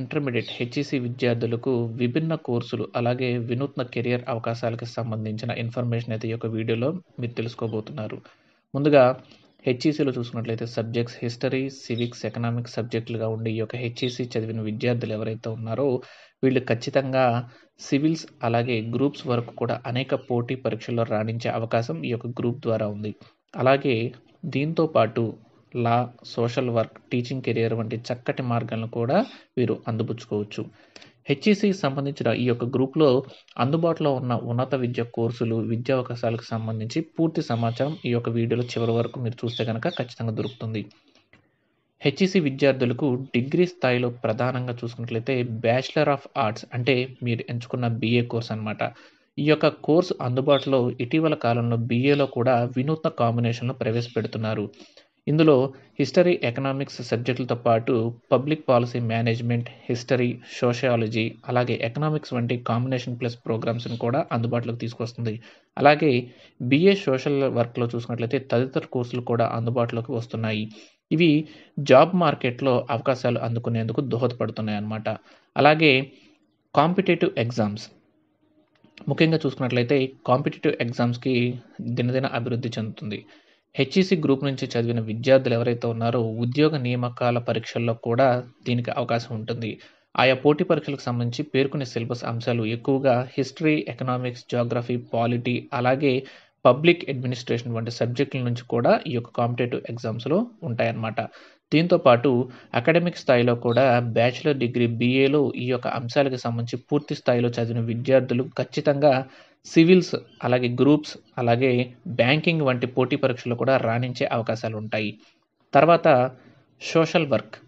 intermediate HEC విద్యార్థులకు విభిన్న కోర్సులు అలాగే వినూత్న కెరియర్ అవకాశాలకు సంబంధించిన ఇన్ఫర్మేషన్ అయితే ఈ యొక్క వీడియోలో మీరు తెలుసుకోబోతున్నారు ముందుగా హెచ్ఈసిలో చూసుకున్నట్లయితే సబ్జెక్ట్స్ హిస్టరీ సివిక్స్ ఎకనామిక్స్ సబ్జెక్టులుగా ఉండి ఈ యొక్క హెచ్ఈసి చదివిన విద్యార్థులు ఎవరైతే ఉన్నారో వీళ్ళు ఖచ్చితంగా సివిల్స్ అలాగే గ్రూప్స్ వరకు కూడా అనేక పోటీ పరీక్షల్లో రాణించే అవకాశం ఈ యొక్క గ్రూప్ ద్వారా ఉంది అలాగే దీంతో పాటు law social work teaching career వంటి చక్కటి మార్గాలను కూడా వీరు అందిపుచ్చుకోవచ్చు హెచ్ఈసికి సంబంధించిన ఈ యొక్క గ్రూప్లో అందుబాటులో ఉన్న ఉన్నత విద్య కోర్సులు విద్యా అవకాశాలకు సంబంధించి పూర్తి సమాచారం ఈ యొక్క వీడియోలో చివరి వరకు మీరు చూస్తే కనుక ఖచ్చితంగా దొరుకుతుంది హెచ్ఈసి విద్యార్థులకు డిగ్రీ స్థాయిలో ప్రధానంగా చూసుకున్నట్లయితే బ్యాచిలర్ ఆఫ్ ఆర్ట్స్ అంటే మీరు ఎంచుకున్న బీఏ కోర్స్ అనమాట ఈ యొక్క కోర్సు అందుబాటులో ఇటీవల కాలంలో బీఏలో కూడా వినూత్న కాంబినేషన్లో ప్రవేశపెడుతున్నారు ఇందులో హిస్టరీ ఎకనామిక్స్ సబ్జెక్టులతో పాటు public policy management history sociology అలాగే ఎకనామిక్స్ వంటి కాంబినేషన్ ప్లస్ ప్రోగ్రామ్స్ని కూడా అందుబాటులోకి తీసుకొస్తుంది అలాగే బిఏ సోషల్ వర్క్లో చూసుకున్నట్లయితే తదితర కోర్సులు కూడా అందుబాటులోకి వస్తున్నాయి ఇవి జాబ్ మార్కెట్లో అవకాశాలు అందుకునేందుకు దోహదపడుతున్నాయి అన్నమాట అలాగే కాంపిటేటివ్ ఎగ్జామ్స్ ముఖ్యంగా చూసుకున్నట్లయితే కాంపిటేటివ్ ఎగ్జామ్స్కి దినదిన అభివృద్ధి చెందుతుంది హెచ్ఈసి గ్రూప్ నుంచి చదివిన విద్యార్థులు ఎవరైతే ఉన్నారో ఉద్యోగ నియామకాల పరీక్షల్లో కూడా దీనికి అవకాశం ఉంటుంది ఆయా పోటీ పరీక్షలకు సంబంధించి పేర్కొనే సిలబస్ అంశాలు ఎక్కువగా హిస్టరీ ఎకనామిక్స్ జాగ్రఫీ పాలిటీ అలాగే పబ్లిక్ అడ్మినిస్ట్రేషన్ వంటి సబ్జెక్టుల నుంచి కూడా ఈ యొక్క కాంపిటేటివ్ ఎగ్జామ్స్లో ఉంటాయన్నమాట దీంతో పాటు అకాడమిక్ స్థాయిలో కూడా బ్యాచిలర్ డిగ్రీ బీఏలో ఈ యొక్క అంశాలకు సంబంధించి పూర్తి స్థాయిలో చదివిన విద్యార్థులు ఖచ్చితంగా సివిల్స్ అలాగే గ్రూప్స్ అలాగే బ్యాంకింగ్ వంటి పోటీ పరీక్షలు కూడా రాణించే అవకాశాలు ఉంటాయి తర్వాత సోషల్ వర్క్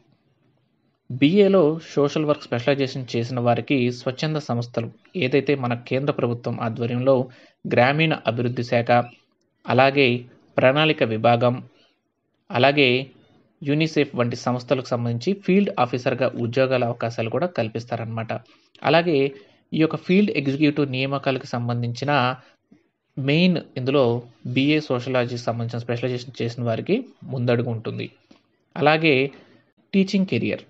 బీఏలో సోషల్ వర్క్ స్పెషలైజేషన్ చేసిన వారికి స్వచ్ఛంద సంస్థలు ఏదైతే మన కేంద్ర ప్రభుత్వం ఆధ్వర్యంలో గ్రామీణ అభివృద్ధి శాఖ అలాగే ప్రణాళిక విభాగం అలాగే యూనిసెఫ్ వంటి సంస్థలకు సంబంధించి ఫీల్డ్ ఆఫీసర్గా ఉద్యోగాల అవకాశాలు కూడా కల్పిస్తారనమాట అలాగే ఈ యొక్క ఫీల్డ్ ఎగ్జిక్యూటివ్ నియామకాలకు సంబంధించిన మెయిన్ ఇందులో బీఏ సోషలాజీకి సంబంధించిన స్పెషలైజేషన్ చేసిన వారికి ముందడుగు ఉంటుంది అలాగే టీచింగ్ కెరియర్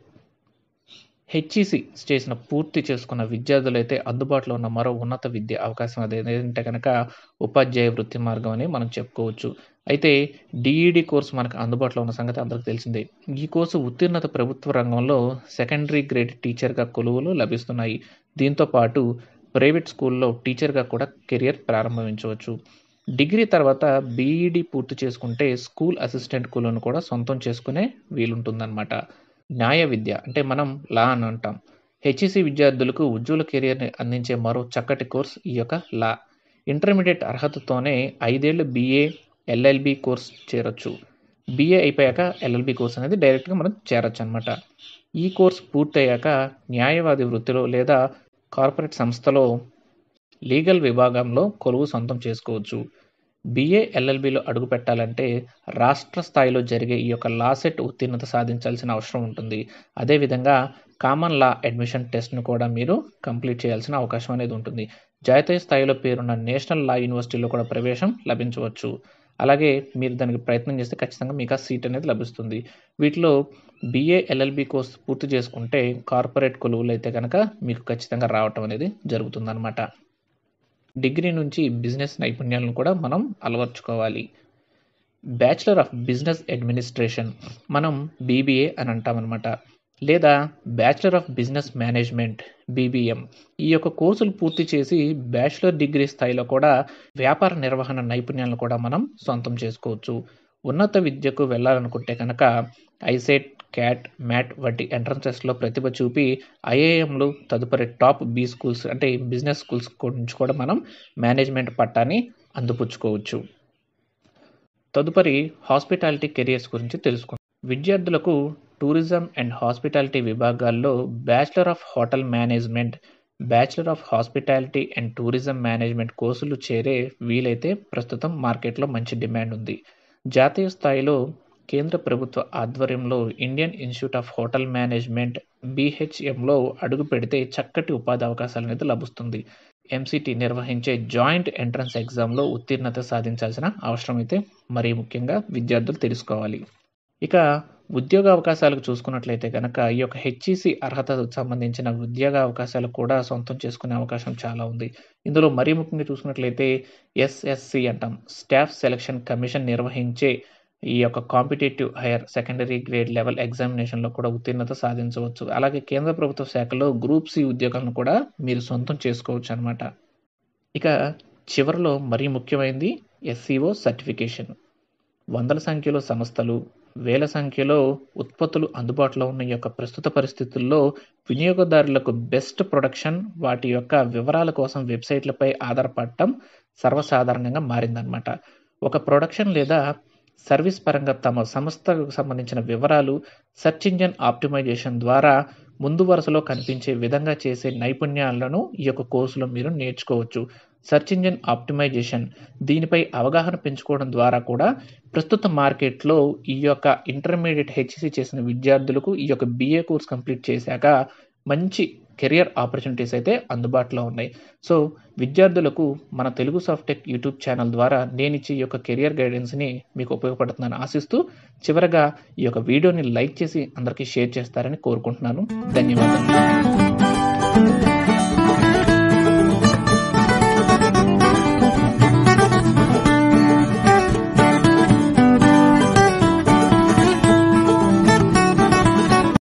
హెచ్ఈసి చేసిన పూర్తి చేసుకున్న విద్యార్థులు అయితే అందుబాటులో ఉన్న మరో ఉన్నత విద్య అవకాశం అది ఏంటంటే కనుక ఉపాధ్యాయ వృత్తి మార్గం అని మనం చెప్పుకోవచ్చు అయితే డిఈడి కోర్సు మనకు అందుబాటులో ఉన్న సంగతి అందరికి తెలిసిందే ఈ కోర్సు ఉత్తీర్ణత ప్రభుత్వ రంగంలో సెకండరీ గ్రేడ్ టీచర్గా కొలువులు లభిస్తున్నాయి దీంతో పాటు ప్రైవేట్ స్కూల్లో టీచర్గా కూడా కెరియర్ ప్రారంభించవచ్చు డిగ్రీ తర్వాత బీఈడి పూర్తి చేసుకుంటే స్కూల్ అసిస్టెంట్ కులను కూడా సొంతం చేసుకునే వీలుంటుందన్నమాట న్యాయ విద్య అంటే మనం లా అని అంటాం హెచ్ఈసి విద్యార్థులకు ఉజ్వల కెరియర్ని అందించే మరో చక్కటి కోర్స్ ఈ యొక్క లా ఇంటర్మీడియట్ అర్హతతోనే ఐదేళ్లు బీఏ ఎల్ఎల్బి కోర్స్ చేరొచ్చు బీఏ అయిపోయాక ఎల్ఎల్బి కోర్స్ అనేది డైరెక్ట్గా మనం చేరొచ్చు అనమాట ఈ కోర్స్ పూర్తయ్యాక న్యాయవాది వృత్తిలో లేదా కార్పొరేట్ సంస్థలో లీగల్ విభాగంలో కొలువు సొంతం చేసుకోవచ్చు బీఏ ఎల్ఎల్బిలో అడుగు పెట్టాలంటే రాష్ట్ర స్థాయిలో జరిగే ఈ యొక్క లా సెట్ ఉత్తీర్ణత సాధించాల్సిన అవసరం ఉంటుంది అదేవిధంగా కామన్ లా అడ్మిషన్ టెస్ట్ను కూడా మీరు కంప్లీట్ చేయాల్సిన అవకాశం అనేది ఉంటుంది జాతీయ స్థాయిలో పేరున్న నేషనల్ లా యూనివర్సిటీలో కూడా ప్రవేశం లభించవచ్చు అలాగే మీరు దానికి ప్రయత్నం చేస్తే ఖచ్చితంగా మీకు ఆ సీట్ అనేది లభిస్తుంది వీటిలో బీఏ ఎల్ఎల్బి కోర్స్ పూర్తి చేసుకుంటే కార్పొరేట్ కొలువులు అయితే కనుక మీకు ఖచ్చితంగా రావటం అనేది జరుగుతుందన్నమాట డిగ్రీ నుంచి బిజినెస్ నైపుణ్యాలను కూడా మనం అలవర్చుకోవాలి బ్యాచిలర్ ఆఫ్ బిజినెస్ అడ్మినిస్ట్రేషన్ మనం బీబీఏ అని అంటామన్నమాట లేదా bachelor of business management BBM ఈ యొక్క కోర్సులు పూర్తి చేసి బ్యాచిలర్ డిగ్రీ స్థాయిలో కూడా వ్యాపార నిర్వహణ నైపుణ్యాలను కూడా మనం సొంతం చేసుకోవచ్చు ఉన్నత విద్యకు వెళ్ళాలనుకుంటే కనుక ఐసెట్ క్యాట్ మ్యాట్ వంటి ఎంట్రన్స్ టెస్ట్లో ప్రతిభ చూపి ఐఏఎంలు తదుపరి టాప్ బీ స్కూల్స్ అంటే బిజినెస్ స్కూల్స్ నుంచి కూడా మనం మేనేజ్మెంట్ పట్టాన్ని అందిపుచ్చుకోవచ్చు తదుపరి హాస్పిటాలిటీ కెరియర్స్ గురించి తెలుసుకుందాం విద్యార్థులకు టూరిజం అండ్ హాస్పిటాలిటీ విభాగాల్లో bachelor of hotel management bachelor of hospitality and tourism management కోర్సులు చేరే వీలైతే ప్రస్తుతం మార్కెట్లో మంచి డిమాండ్ ఉంది జాతీయ స్థాయిలో కేంద్ర ప్రభుత్వ ఆధ్వర్యంలో Indian institute of hotel management బీహెచ్ఎంలో అడుగు పెడితే చక్కటి ఉపాధి అవకాశాలు అనేది లభిస్తుంది ఎంసీటీ నిర్వహించే జాయింట్ ఎంట్రన్స్ ఎగ్జామ్లో ఉత్తీర్ణత సాధించాల్సిన అవసరం అయితే మరీ ముఖ్యంగా విద్యార్థులు తెలుసుకోవాలి ఇక ఉద్యోగ అవకాశాలకు చూసుకున్నట్లయితే గనక ఈ యొక్క హెచ్ఈసి అర్హతకు సంబంధించిన ఉద్యోగ అవకాశాలు కూడా సొంతం చేసుకునే అవకాశం చాలా ఉంది ఇందులో మరీ ముఖ్యంగా చూసుకున్నట్లయితే ఎస్ఎస్సి అంటాం స్టాఫ్ సెలక్షన్ కమిషన్ నిర్వహించే ఈ యొక్క competitive higher secondary grade level ఎగ్జామినేషన్లో కూడా ఉత్తీర్ణత సాధించవచ్చు అలాగే కేంద్ర ప్రభుత్వ శాఖలో గ్రూప్ సి ఉద్యోగాలను కూడా మీరు సొంతం చేసుకోవచ్చు అనమాట ఇక చివరిలో మరీ ముఖ్యమైనది ఎస్సీఓ సర్టిఫికేషన్ వందల సంఖ్యలో సంస్థలు వేల సంఖ్యలో ఉత్పత్తులు అందుబాటులో ఉన్న ఈ యొక్క ప్రస్తుత పరిస్థితుల్లో వినియోగదారులకు బెస్ట్ ప్రొడక్షన్ వాటి యొక్క వివరాల కోసం వెబ్సైట్లపై ఆధారపడటం సర్వసాధారణంగా మారిందనమాట ఒక ప్రొడక్షన్ లేదా సర్వీస్ పరంగా తమ సంస్థకు సంబంధించిన వివరాలు సెర్చ్ ఇంజన్ ఆప్టిమైజేషన్ ద్వారా ముందు వరుసలో కనిపించే విధంగా చేసే నైపుణ్యాలను ఈ యొక్క కోర్సులో మీరు నేర్చుకోవచ్చు సెర్చ్ ఇంజన్ ఆప్టిమైజేషన్ దీనిపై అవగాహన పెంచుకోవడం ద్వారా కూడా ప్రస్తుత మార్కెట్లో ఈ యొక్క ఇంటర్మీడియట్ హెచ్సి చేసిన విద్యార్థులకు ఈ యొక్క బిఏ కోర్స్ కంప్లీట్ చేశాక మంచి కెరియర్ ఆపర్చునిటీస్ అయితే అందుబాటులో ఉన్నాయి సో విద్యార్థులకు మన తెలుగు సాఫ్టెక్ యూట్యూబ్ ఛానల్ ద్వారా నేను ఇచ్చే ఈ యొక్క కెరియర్ గైడెన్స్ని మీకు ఉపయోగపడుతుందని ఆశిస్తూ చివరగా ఈ యొక్క వీడియోని లైక్ చేసి అందరికీ షేర్ చేస్తారని కోరుకుంటున్నాను ధన్యవాదాలు